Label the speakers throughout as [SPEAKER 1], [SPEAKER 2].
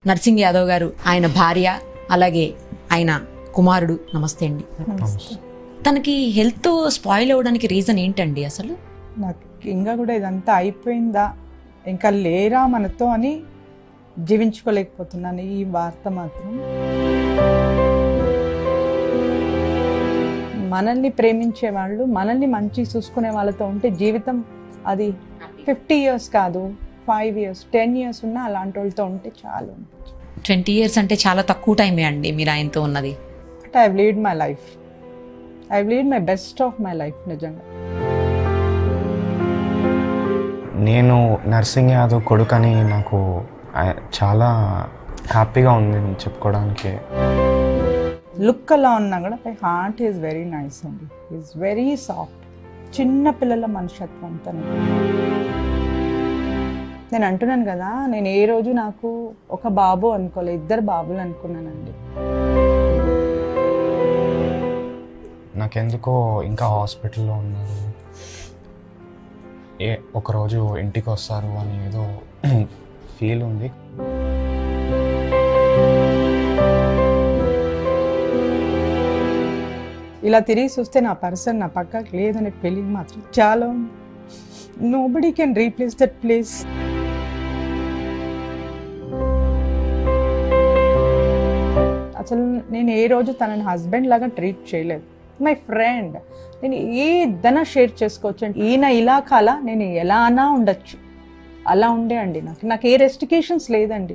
[SPEAKER 1] Nursing Yadav గారు ఆయన భార్య అలాగే ఆయన కుమారుడు నమస్తే అండి తనకి హెల్త్ స్పాయిల్ అవ్వడానికి రీజన్ ఏంటండి అసలు
[SPEAKER 2] నాకు ఇంకా కూడా ఇదంతా అయిపోయిందా ఇంకా లేరా మనతో అని జీవించుకోలేకపోతున్నాను ఈ వార్త మాత్రం మనల్ని ప్రేమించే వాళ్ళు మనల్ని మంచి చూసుకునే వాళ్ళతో ఉంటే జీవితం అది ఫిఫ్టీ ఇయర్స్ కాదు ఫైవ్ ఇయర్స్ టెన్ ఇయర్స్ ఉన్నా అలాంటి వాళ్ళతో ఉంటే చాలు
[SPEAKER 1] ట్వంటీ ఇయర్స్ అంటే చాలా తక్కువ టైమే అండి మీరు ఆయనతో ఉన్నది
[SPEAKER 2] but I lead my life I lead my best of my life నిజంగా
[SPEAKER 3] నేను నర్సింగ్ యాదవ్ కొడుకని నాకు ఆ- చాలా హ్యాపీగా ఉంది చెప్పుకోవడానికి
[SPEAKER 2] లుక్ అలా ఉన్నా కూడా my heart is very nice అండి ఈజ్ వెరీ సాఫ్ట్ చిన్న పిల్లల మనుషత్వం తను నేను అంటున్నాను కదా నేను ఏ రోజు నాకు ఒక బాబు అనుకోలే ఇద్దరు బాబులు అనుకున్నానండి
[SPEAKER 3] నాకెందుకో ఇంకా హాస్పిటల్లో ఉన్నారు ఏ ఒకరోజు ఇంటికి వస్తారు అని ఏదో ఫీల్ ఉంది
[SPEAKER 2] ఇలా తిరిగి చూస్తే నా పర్సన్ నా పక్కకి లేదనే ఫీలింగ్ మాత్రం చాలా nobody can replace that place అసలు నేను ఏ రోజు తనని హస్బెండ్ లాగా ట్రీట్ చేయలేదు మై ఫ్రెండ్ నేను ఏదైనా షేర్ చేసుకోవచ్చు అంటే ఈయన ఇలా కాలా నేను ఎలా అన్నా ఉండొచ్చు అలా ఉండే అండి నాకు నాకు ఏ రెస్టికేషన్స్ లేదండి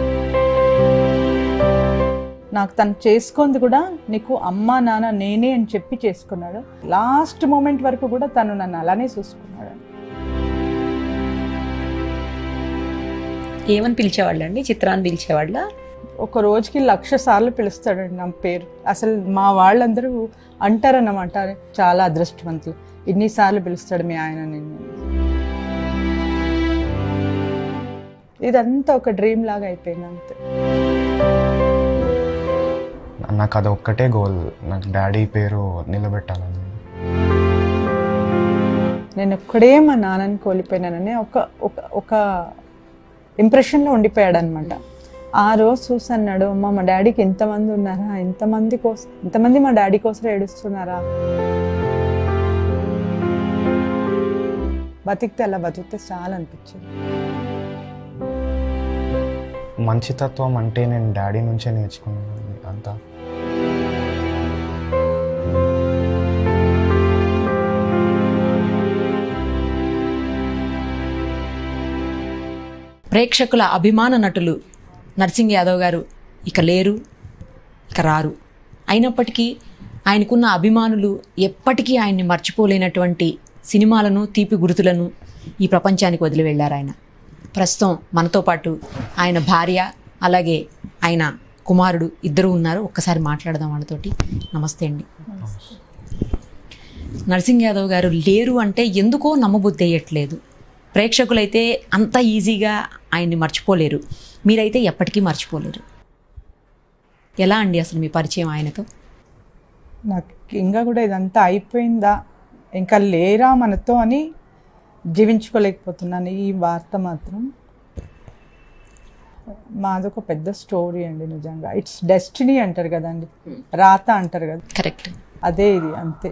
[SPEAKER 2] నాకు తను చేసుకుంది కూడా నీకు అమ్మ నాన్న నేనే అని చెప్పి చేసుకున్నాడు లాస్ట్ మూమెంట్ వరకు కూడా తను నన్ను అలానే చూసుకున్నాడు
[SPEAKER 1] ఏమని పిలిచేవాళ్ళండి చిత్రాన్ని పిలిచేవాళ్ళ
[SPEAKER 2] ఒక రోజుకి లక్ష సార్లు పిలుస్తాడండి నా పేరు అసలు మా వాళ్ళందరూ అంటారన్నమాట చాలా అదృష్టవంతులు ఇన్నిసార్లు పిలుస్తాడు మీ ఆయన నిన్ను ఇదంతా ఒక డ్రీమ్ లాగా అయిపోయింది అంతే
[SPEAKER 3] నాకు అది ఒక్కటే గోల్ నాకు డాడీ పేరు నిలబెట్టాలని
[SPEAKER 2] నేను ఒక్కడే మా నాన్నని కోల్పోయినానని ఒక ఒక ఒక ఇంప్రెషన్లో ఉండిపోయాడు అనమాట ఆ రోజు చూసి అన్నాడు అమ్మ మా డాడీకి ఎంతమంది ఉన్నారా ఎంతమంది కోసం ఎంతమంది మా డాడీ కోసం ఏడుస్తున్నారా బతికితే అలా బతికితే చాలా అనిపించింది
[SPEAKER 3] మంచితత్వం అంటే నేను డాడీ నుంచే నేర్చుకున్నాను అంతా
[SPEAKER 1] ప్రేక్షకుల అభిమాన నటులు నర్సింగ్ యాదవ్ గారు ఇక లేరు ఇక రారు అయినప్పటికీ ఆయనకున్న అభిమానులు ఎప్పటికీ ఆయన్ని మర్చిపోలేనటువంటి సినిమాలను తీపి గుర్తులను ఈ ప్రపంచానికి వదిలి వెళ్ళారు ఆయన ప్రస్తుతం మనతో పాటు ఆయన భార్య అలాగే ఆయన కుమారుడు ఇద్దరు ఉన్నారు ఒక్కసారి మాట్లాడదాం వాళ్ళతోటి నమస్తే అండి నర్సింగ్ యాదవ్ గారు లేరు అంటే ఎందుకో నమ్మబుద్ధి అయ్యట్లేదు ప్రేక్షకులైతే అంత ఈజీగా ఆయన్ని మర్చిపోలేరు మీరైతే ఎప్పటికీ మర్చిపోలేరు ఎలా అండి అసలు మీ పరిచయం ఆయనతో
[SPEAKER 2] నాకు ఇంకా కూడా ఇదంతా అయిపోయిందా ఇంకా లేరా మనతో అని జీవించుకోలేకపోతున్నాను ఈ వార్త మాత్రం మాదొక పెద్ద స్టోరీ అండి నిజంగా ఇట్స్ డెస్టినీ అంటారు కదండి రాత అంటారు కదా
[SPEAKER 1] కరెక్ట్
[SPEAKER 2] అదే ఇది అంతే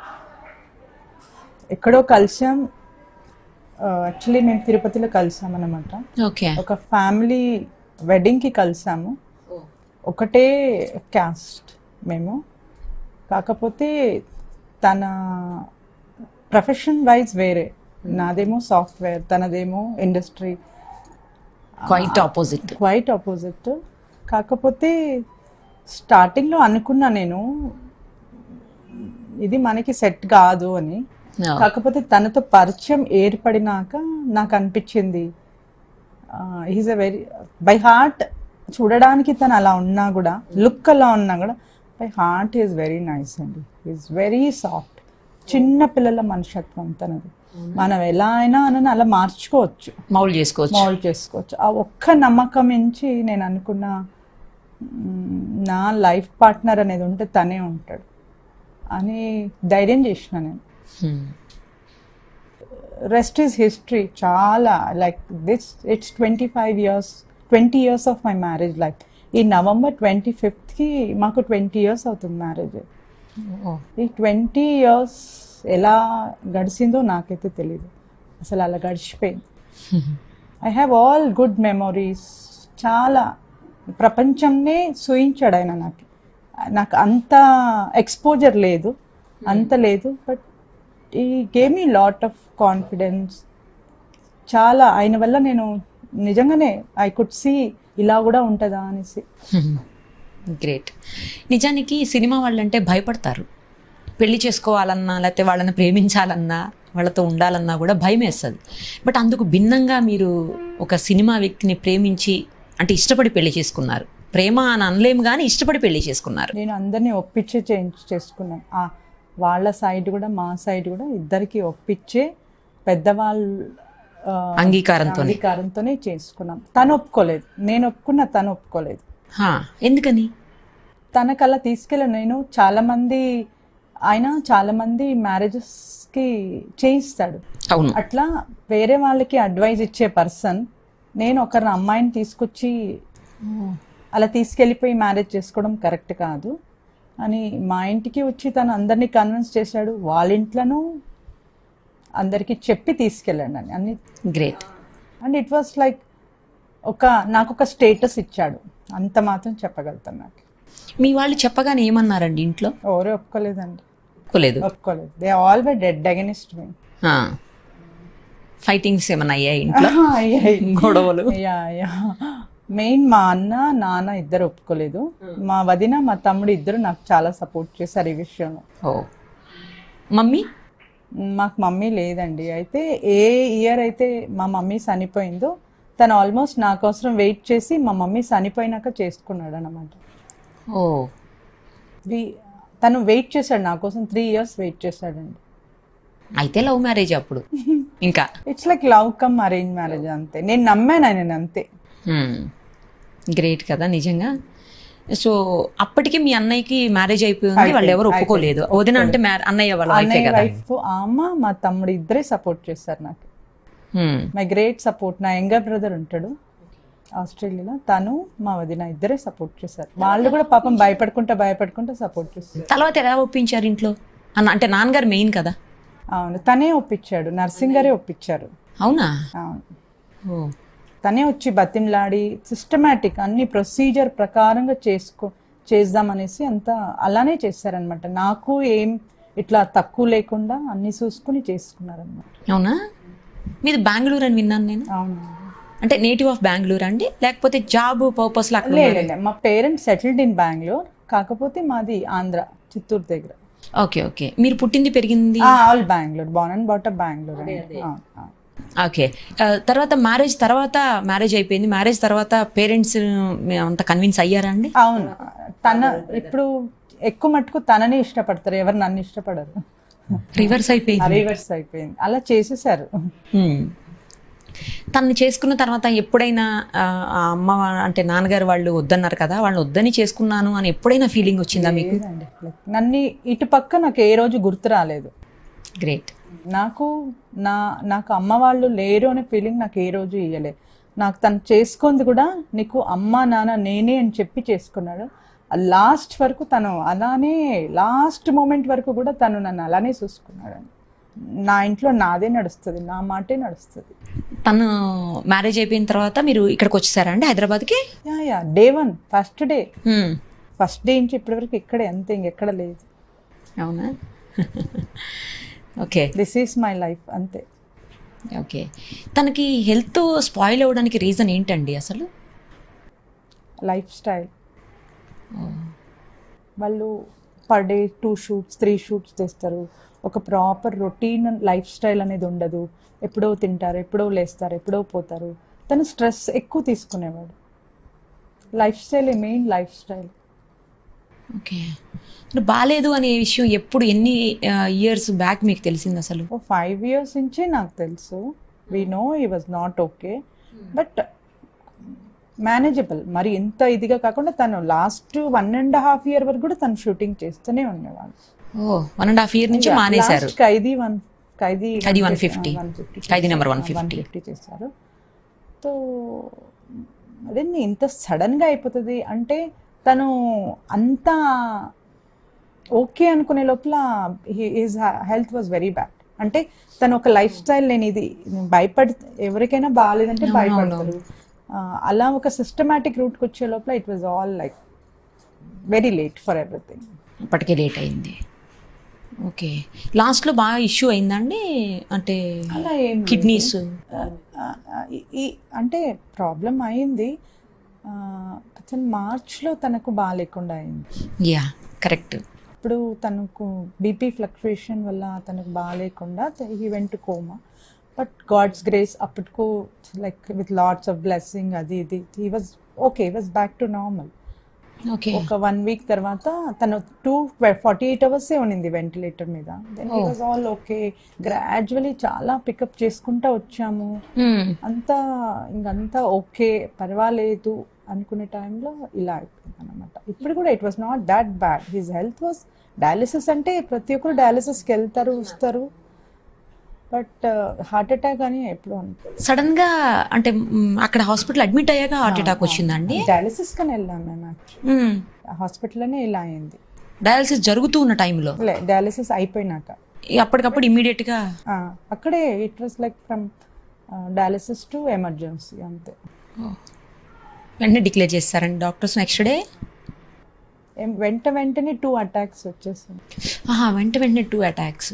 [SPEAKER 2] ఎక్కడో కలిసాం యాక్చువల్లీ మేము తిరుపతిలో కలిసాం అనమాట
[SPEAKER 1] ఓకే
[SPEAKER 2] ఒక ఫ్యామిలీ వెడ్డింగ్కి కలిసాము ఒకటే క్యాస్ట్ మేము కాకపోతే తన ప్రొఫెషన్ వైజ్ వేరే నాదేమో సాఫ్ట్వేర్ తనదేమో industry
[SPEAKER 1] quite opposite
[SPEAKER 2] quite opposite కాకపోతే స్టార్టింగ్లో అనుకున్నా నేను ఇది మనకి సెట్ కాదు అని కాకపోతే తనతో పరిచయం ఏర్పడినాక నాకు అనిపించింది is a very by heart చూడడానికి తను అలా ఉన్నా కూడా లుక్ అలా ఉన్నా కూడా by heart is very nice అండి ఈజ్ వెరీ సాఫ్ట్ చిన్న పిల్లల మనుషత్వం తనది మనం ఎలా అయినా అని అలా మార్చుకోవచ్చు
[SPEAKER 1] మౌల్ చేసుకోవచ్చు
[SPEAKER 2] మౌల్డ్ చేసుకోవచ్చు ఆ ఒక్క నమ్మకం నుంచి నేను అనుకున్న మ్, నా లైఫ్ పార్ట్నర్ అనేది ఉంటే తనే ఉంటాడు అని ధైర్యం చేసిన నేను
[SPEAKER 1] Hmm.
[SPEAKER 2] రెస్ట్ ఈజ్ హిస్టరీ చాలా like this it's twenty five years twenty years of my marriage life ఈ నవంబర్ ట్వంటీ ఫిఫ్త్కి మాకు ట్వంటీ ఇయర్స్ అవుతుంది మ్యారేజ్ ఈ ట్వంటీ ఇయర్స్ ఎలా గడిచిందో నాకైతే తెలియదు అసలు అలా గడిచిపోయింది I have all good memories చాలా ప్రపంచంనే సూయించాడు ఆయన నాకు నాకు అంత ఎక్స్పోజర్ లేదు అంత లేదు బట్ ఈ గేమ్ ఈ లాట్ ఆఫ్ కాన్ఫిడెన్స్ చాలా ఆయన వల్ల నేను నిజంగానే ఐ కుడ్ సీ ఇలా కూడా ఉంటుందా అనేసి
[SPEAKER 1] గ్రేట్ నిజానికి సినిమా వాళ్ళంటే భయపడతారు పెళ్లి చేసుకోవాలన్నా లేకపోతే వాళ్ళని ప్రేమించాలన్నా వాళ్ళతో ఉండాలన్నా కూడా భయం వేస్తుంది బట్ అందుకు భిన్నంగా మీరు ఒక సినిమా వ్యక్తిని ప్రేమించి అంటే ఇష్టపడి పెళ్లి చేసుకున్నారు ప్రేమ అని అనలేము కానీ ఇష్టపడి పెళ్లి చేసుకున్నారు
[SPEAKER 2] నేను అందరినీ ఒప్పించే చేంజ్ చేసుకున్నాను ఆ, వాళ్ళ సైడ్ కూడా మా సైడ్ కూడా ఇద్దరికి ఒప్పించే పెద్దవాళ్ళ ఆ,
[SPEAKER 1] అంగీకారంతో
[SPEAKER 2] అంగీకారంతోనే చేసుకున్నాం తను ఒప్పుకోలేదు నేను ఒప్పుకున్నా తను ఒప్పుకోలేదు
[SPEAKER 1] ఎందుకని
[SPEAKER 2] తనకు అలా తీసుకెళ్ళ నేను చాలా మంది ఆయన చాలా మంది మ్యారేజెస్ కి చేయిస్తాడు
[SPEAKER 1] అవును
[SPEAKER 2] అట్లా వేరే వాళ్ళకి అడ్వైజ్ ఇచ్చే పర్సన్ నేను ఒకరిని అమ్మాయిని తీసుకొచ్చి అలా తీసుకెళ్ళిపోయి మ్యారేజ్ చేసుకోవడం కరెక్ట్ కాదు అని మా ఇంటికి వచ్చి తను అందరినీ కన్విన్స్ చేశాడు వాళ్ళ ఇంట్లోనూ అందరికీ చెప్పి తీసుకెళ్ళండి అని అన్ని
[SPEAKER 1] great
[SPEAKER 2] and it was like ఒక నాకు ఒక స్టేటస్ ఇచ్చాడు అంత మాత్రం చెప్పగలుగుతాను నాకు
[SPEAKER 1] మీ వాళ్ళు చెప్పగానే ఏమన్నారండి ఇంట్లో
[SPEAKER 2] ఎవరు ఒప్పుకోలేదండి
[SPEAKER 1] ఒప్పుకోలేదు
[SPEAKER 2] ఒప్పుకోలేదు they all were dead against మీ
[SPEAKER 1] ఫైటింగ్స్ ఏమన్నా అయ్యాయి ఇంట్లో గొడవలు
[SPEAKER 2] యా యా మెయిన్ మా అన్న నాన్న ఇద్దరు ఒప్పుకోలేదు మా వదిన మా తమ్ముడు ఇద్దరు నాకు చాలా సపోర్ట్ చేశారు ఈ విషయంలో
[SPEAKER 1] ఓ మమ్మీ
[SPEAKER 2] మాకు మమ్మీ లేదండి అయితే ఏ ఇయర్ అయితే మా మమ్మీ చనిపోయిందో తను ఆల్మోస్ట్ నా కోసం వెయిట్ చేసి మా మమ్మీ చనిపోయినాక చేసుకున్నాడు అనమాట
[SPEAKER 1] ఓ
[SPEAKER 2] తను వెయిట్ చేశాడు నా కోసం త్రీ ఇయర్స్ వెయిట్ చేశాడండి
[SPEAKER 1] అయితే లవ్ మ్యారేజ్ అప్పుడు ఇంకా
[SPEAKER 2] it's like love cum arrange marriage అంతే నేను నమ్మాను ఆయన అంతే
[SPEAKER 1] గ్రేట్ కదా నిజంగా సో అప్పటికి మీ అన్నయ్యకి మ్యారేజ్ అయిపోయింది వాళ్ళు ఎవరు ఒప్పుకోలేదు వదిన అంటే మ్యా- అన్నయ్య వాళ్ళ వైఫే
[SPEAKER 2] అన్నయ్య
[SPEAKER 1] కదా
[SPEAKER 2] వైఫ్ అమ్మ మా తమ్ముడు ఇద్దరే సపోర్ట్ చేశారు నాకు
[SPEAKER 1] Hmm.
[SPEAKER 2] మై గ్రేట్ సపోర్ట్ నా యంగర్ బ్రదర్ ఉంటాడు ఆస్ట్రేలియాలో తను మా వదిన ఇద్దరే సపోర్ట్ చేశారు వాళ్ళు కూడా పాపం భయపడుకుంటా భయపడుకుంటా సపోర్ట్ చేస్తారు
[SPEAKER 1] తర్వాత ఎలా ఒప్పించారు ఇంట్లో అన్న అంటే నాన్నగారు మెయిన్ కదా
[SPEAKER 2] అవును తనే ఒప్పించాడు నర్సింగ్ గారే ఒప్పించారు
[SPEAKER 1] అవునా
[SPEAKER 2] అవును
[SPEAKER 1] ఓ
[SPEAKER 2] తనే వచ్చి బతిమలాడి సిస్టమేటిక్ అన్ని ప్రొసీజర్ ప్రకారంగా చేసుకో చేద్దామనేసి అంతా అలానే చేశారనమాట నాకు ఏం ఇట్లా తక్కువ లేకుండా అన్ని చూసుకుని చేసుకున్నారనమాట
[SPEAKER 1] అవునా మీది బెంగళూరు అని విన్నాను నేను
[SPEAKER 2] అవును
[SPEAKER 1] అంటే నేటివ్ ఆఫ్ బెంగళూరు అండి లేకపోతే జాబ్ పర్పస్ లా అక్కడ
[SPEAKER 2] లేదు లేదు. మా పేరెంట్స్ సెటిల్డ్ ఇన్ బెంగళూరు కాకపోతే మాది ఆంధ్ర చిత్తూరు దగ్గర
[SPEAKER 1] ఓకే ఓకే మీరు పుట్టింది పెరిగింది
[SPEAKER 2] ఆల్ బెంగళూరు బాన్ అండ్ బాట బెంగళూరు
[SPEAKER 1] ఓకే ఆ, తర్వాత మ్యారేజ్ తర్వాత మ్యారేజ్ అయిపోయింది మ్యారేజ్ తర్వాత పేరెంట్స్ అంత కన్విన్స్ అయ్యారా అండి
[SPEAKER 2] అవును తన ఇప్పుడు ఎక్కువ మట్టుకు తనని ఇష్టపడతారు ఎవరు నన్ను ఇష్టపడరు
[SPEAKER 1] రివర్స్ అయిపోయింది
[SPEAKER 2] రివర్స్ అయిపోయింది అలా చేసేసారు
[SPEAKER 1] Hmm. తనని చేసుకున్న తర్వాత ఎప్పుడైనా ఆ ఆ అమ్మ అంటే నాన్నగారు వాళ్ళు వద్దన్నారు కదా వాళ్ళని వద్దని చేసుకున్నాను అని ఎప్పుడైనా ఫీలింగ్ వచ్చిందా మీకు
[SPEAKER 2] లేదండి. నన్ను ఇటు పక్క నాకు ఏ రోజు గుర్తు రాలేదు
[SPEAKER 1] గ్రేట్
[SPEAKER 2] నాకు నా నాకు అమ్మ వాళ్ళు లేరు అనే ఫీలింగ్ నాకు ఏ రోజు ఇయ్యలే నాకు తను చేసుకుంది కూడా నీకు అమ్మ నాన్న నేనే అని చెప్పి చేసుకున్నాడు లాస్ట్ వరకు తను అలానే లాస్ట్ మూమెంట్ వరకు కూడా తను నన్ను అలానే చూసుకున్నాడు నా ఇంట్లో నాదే నడుస్తుంది నా మాటే నడుస్తుంది
[SPEAKER 1] తను మ్యారేజ్ అయిపోయిన తర్వాత మీరు ఇక్కడికి వచ్చేసారా అండి హైదరాబాద్కి
[SPEAKER 2] yeah yeah day one first day
[SPEAKER 1] Hmm.
[SPEAKER 2] First day నుంచి ఇప్పటివరకు ఇక్కడే అంతే ఇంకెక్కడ లేదు
[SPEAKER 1] అవునా okay
[SPEAKER 2] this is my life అంతే
[SPEAKER 1] ఓకే తనకి హెల్త్ స్పాయిల్ అవ్వడానికి రీజన్ ఏంటండి అసలు
[SPEAKER 2] లైఫ్ స్టైల్ వాళ్ళు per day two shoots three shoots తెస్తారు ఒక ప్రాపర్ రొటీన్ లైఫ్ స్టైల్ అనేది ఉండదు ఎప్పుడో తింటారు ఎప్పుడో లేస్తారు ఎప్పుడో పోతారు తను స్ట్రెస్ ఎక్కువ తీసుకునేవాడు lifestyle main lifestyle
[SPEAKER 1] okay మరి బాగాలేదు అనే విషయం ఎప్పుడు ఎన్ని ఇయర్స్ బ్యాక్ మీకు తెలిసింది అసలు
[SPEAKER 2] ఓ ఫైవ్ ఇయర్స్ నుంచే నాకు తెలుసు we know he was not okay but manageable మరి ఇంత ఇదిగా కాకుండా తను last one and half year వరకు కూడా తను షూటింగ్ చేస్తూనే ఉండేవాళ్ళు
[SPEAKER 1] ఓ వన్ అండ్ హాఫ్ ఇయర్ నుంచి మానేశారు
[SPEAKER 2] Last Khaidi one Khaidi
[SPEAKER 1] Khaidi 150. Khaidi number 150.
[SPEAKER 2] Fifty చేశారు సో అదే ఇంత సడన్గా అయిపోతుంది అంటే తను అంత ఓకే అనుకునే లోపల his health was very bad అంటే తను ఒక లైఫ్ స్టైల్ నేను ఇది భయపడి ఎవరికైనా బాగాలేదంటే భయపడతారు ఆ, అలా ఒక సిస్టమాటిక్ రూట్కి వచ్చే లోపల it was all like very late for everything
[SPEAKER 1] అప్పటికే లేట్ అయింది ఓకే లాస్ట్లో బాగా ఇష్యూ అయిందండి అంటే
[SPEAKER 2] అలా ఏం లేదు.
[SPEAKER 1] కిడ్నీస్
[SPEAKER 2] ఈ అంటే ప్రాబ్లం అయింది ఆ, అతను మార్చ్లో తనకు బాగాలేకుండా అయింది
[SPEAKER 1] యా కరెక్ట్
[SPEAKER 2] ఇప్పుడు తనకు బీపీ ఫ్లక్చుయేషన్ వల్ల తనకు బాగాలేకుండా he went coma but God's grace అప్పటికు like with lots of blessing అది ఇది he was okay was back to normal
[SPEAKER 1] okay
[SPEAKER 2] ఒక వన్ వీక్ తర్వాత తను టూ ఫార్టీ ఎయిట్ అవర్సే ఉన్నింది వెంటిలేటర్ మీద then he was all okay gradually చాలా పికప్ చేసుకుంటా వచ్చాము అంతా ఇంకంతా ఓకే పర్వాలేదు అనుకునే టైంలో ఇలా అయిపోయింది అనమాట ఇప్పుడు కూడా it was not that bad his health was dialysis అంటే ప్రతి ఒక్కరు డయాలిసిస్కి వెళ్తారు వస్తారు బట్ హార్ట్ అటాక్ అని ఎప్పుడు
[SPEAKER 1] సడన్ గా అంటే మ్, అక్కడ హాస్పిటల్ అడ్మిట్ అయ్యాక హార్ట్ అటాక్ వచ్చిందండి
[SPEAKER 2] డయాలిసిస్ కని వెళ్ళాం మేము హాస్పిటల్లోనే ఇలా అయింది
[SPEAKER 1] డయాలసిస్ జరుగుతూ ఉన్న టైంలో
[SPEAKER 2] లే డయాలిసిస్ అయిపోయినాక
[SPEAKER 1] అప్పటికప్పుడు ఇమీడియట్ గా
[SPEAKER 2] ఆ, అక్కడే it was like from dialysis to emergency అంతే
[SPEAKER 1] వెంటనే డిక్లేర్ చేస్తారండి డాక్టర్స్ నెక్స్ట్ డే
[SPEAKER 2] ఏం- వెంట వెంటనే టూ అటాక్స్ వచ్చేసాయి
[SPEAKER 1] ఆహా వెంట వెంటనే టూ అటాక్స్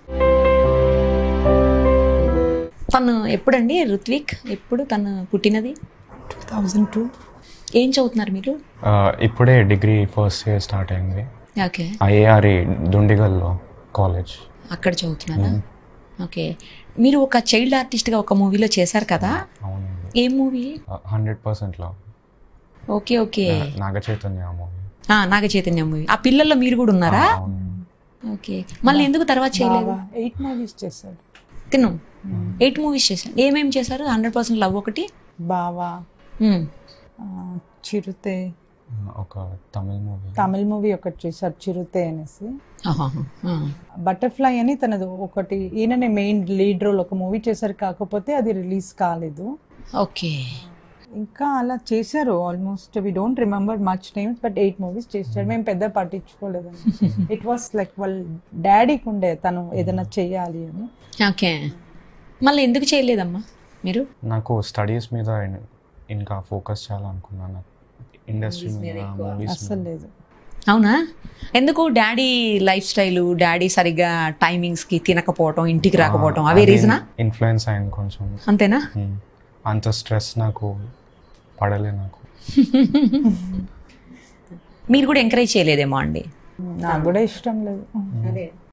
[SPEAKER 1] తను ఎప్పుడండి ఋత్విక్ ఎప్పుడు తను పుట్టినది
[SPEAKER 2] టూ థౌజండ్ టూ
[SPEAKER 1] ఏం చదువుతున్నారు మీరు
[SPEAKER 3] ఆ, ఇప్పుడే డిగ్రీ ఫస్ట్ ఇయర్ స్టార్ట్ అయింది
[SPEAKER 1] ఓకే
[SPEAKER 3] ఐఏఆర్ఈ దుండిగల్లో కాలేజ్
[SPEAKER 1] అక్కడ చదువుతున్నారా ఓకే మీరు ఒక చైల్డ్ ఆర్టిస్ట్గా ఒక మూవీలో చేశారు కదా
[SPEAKER 3] అవునండి
[SPEAKER 1] ఏ మూవీ
[SPEAKER 3] హండ్రెడ్ పర్సెంట్లో
[SPEAKER 1] okay okay
[SPEAKER 3] Naga Chaitanya movie
[SPEAKER 1] ఆ, నాగ చైతన్య మూవీ ఆ పిల్లల్లో మీరు కూడా ఉన్నారా
[SPEAKER 3] అవును
[SPEAKER 1] ఓకే మళ్ళీ ఎందుకు తర్వాత చేయలేదు
[SPEAKER 2] ఎయిట్ మూవీస్ చేశాడు
[SPEAKER 1] తిను ఎయిట్ మూవీస్ చేశారు ఏమేమి చేశారు హండ్రెడ్ పర్సెంట్ లవ్ ఒకటి
[SPEAKER 2] బావా
[SPEAKER 1] మ్మ్.
[SPEAKER 2] ఆ, చిరుతే
[SPEAKER 3] ఒక తమిళ్ మూవీ
[SPEAKER 2] తమిళ్ మూవీ ఒకటి చేశారు చిరుతే అనేసి
[SPEAKER 1] ఆహాహా. ఆ.
[SPEAKER 2] బటర్ఫ్లై అని తనది ఒకటి ఈయననే మెయిన్ లీడ్ రోల్ ఒక మూవీ చేశారు కాకపోతే అది రిలీజ్ కాలేదు
[SPEAKER 1] ఓకే
[SPEAKER 2] ఇంకా అలా చేశారు almost we don't remember much names but eight movies చేశాడు మేము పెద్ద పట్టించుకోలేదు ఇట్ వాస్ లైక్ వాళ్ళ డాడీకి ఉండే తను ఏదైనా చెయ్యాలి అని
[SPEAKER 1] ఓకే మళ్ళీ ఎందుకు చేయలేదమ్మా మీరు
[SPEAKER 3] నాకు స్టడీస్ మీద ఇన్- ఇంకా ఫోకస్ చేయాలనుకున్నాను ఇండస్ట్రీ మీద మూవీస్
[SPEAKER 2] అస్సలు లేదు
[SPEAKER 1] అవునా ఎందుకు డాడీ లైఫ్ స్టైల్ డాడీ సరిగ్గా టైమింగ్స్కి తినకపోవటం ఇంటికి రాకపోవటం అవే రీజనా
[SPEAKER 3] ఇన్ఫ్లుయెన్స్ అయింది కొంచెం
[SPEAKER 1] అంతేనా
[SPEAKER 3] Hmm. అంత స్ట్రెస్ నాకు పడలే నాకు
[SPEAKER 1] మీరు కూడా ఎంకరేజ్ చేయలేదేమో అండి
[SPEAKER 2] నాకు కూడా ఇష్టం లేదు